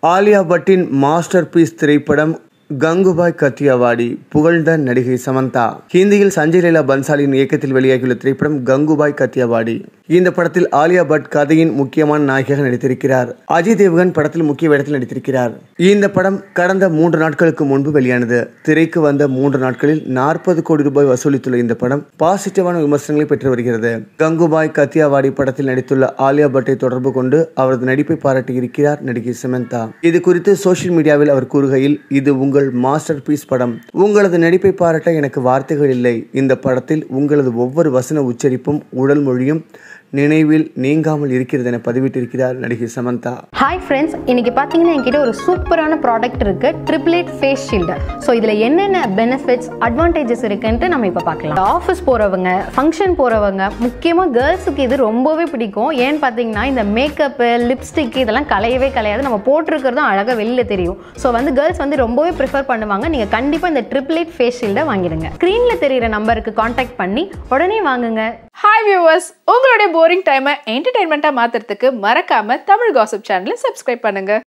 Alia பட்டின் master piece திரைப்படம் கங்குபாய் கத்தியாவாடி புகழ்ந்த நடிகை சமந்தா ஹிந்தியில் சஞ்சய் லீலா பன்சாலியின் இயக்கத்தில் வெளியாகியுள்ள திரைப்படம் கங்குபாய் கத்தியாவாடி இந்த படத்தில் ஆலியா பட் கதையின் முக்கியமான நாயகியாக நடித்திருக்கிறார் அஜய் தேவ்கன் படத்தில் முக்கிய வேடத்தில் நடித்திருக்கிறார் இந்த படம் கடந்த மூன்று நாட்களுக்கு முன்பு வெளியானது திரைக்கு வந்த மூன்று நாட்களில் நாற்பது கோடி ரூபாய் வசூலித்துள்ள இந்த படம் பாசிட்டிவான விமர்சனங்களை பெற்று வருகிறது கங்குபாய் கத்தியாவாடி படத்தில் நடித்துள்ள ஆலியா பட்டை தொடர்பு கொண்டு அவரது நடிப்பை பாராட்டியிருக்கிறார் நடிகை சமந்தா இது குறித்து சோஷியல் மீடியாவில் அவர் கூறுகையில் இது உங்கள் மாஸ்டர் பீஸ் படம் உங்களது நடிப்பை பாராட்ட எனக்கு வார்த்தைகள் இல்லை இந்த படத்தில் உங்களது ஒவ்வொரு வசன உச்சரிப்பும் உடல் மொழியும் நினைவில் நீங்காமல் இருக்கிறது என பதிவிட்டிருக்கிறார் நடிகை சமந்தா ஹாய் ஃப்ரெண்ட்ஸ் இன்னைக்கு பார்த்தீங்கன்னா என்கிட்ட ஒரு சூப்பரான ப்ராடக்ட் இருக்கு ட்ரிப்ளேட் ஃபேஸ் ஷீல்டர் ஸோ இதில் என்னென்ன பெனிஃபிட்ஸ் அட்வான்டேஜஸ் இருக்குன்ட்டு நம்ம இப்போ பார்க்கலாம் ஆஃபீஸ் போகிறவங்க ஃபங்க்ஷன் போகிறவங்க முக்கியமாக கேர்ள்ஸுக்கு இது ரொம்பவே பிடிக்கும் ஏன்னு பார்த்தீங்கன்னா இந்த மேக்கப்பு லிப்ஸ்டிக் இதெல்லாம் கலையவே கலையாது நம்ம போட்டிருக்கிறதும் அழகாக வெளியில் தெரியும் ஸோ வந்து கேர்ள்ஸ் வந்து ரொம்பவே ப்ரிஃபர் பண்ணுவாங்க நீங்கள் கண்டிப்பாக இந்த ட்ரிப்ளேட் ஃபேஸ் ஷீல்டை வாங்கிடுங்க ஸ்க்ரீனில் தெரியிற நம்பருக்கு காண்டாக்ட் பண்ணி உடனே வாங்குங்க ஹாய் வியூவர்ஸ் உங்களுடைய போரிங் டைமை என்டர்டைன்மெண்ட்டாக மாற்றுறதுக்கு மறக்காம தமிழ் காசிப் சேனலை சப்ஸ்கிரைப் பண்ணுங்க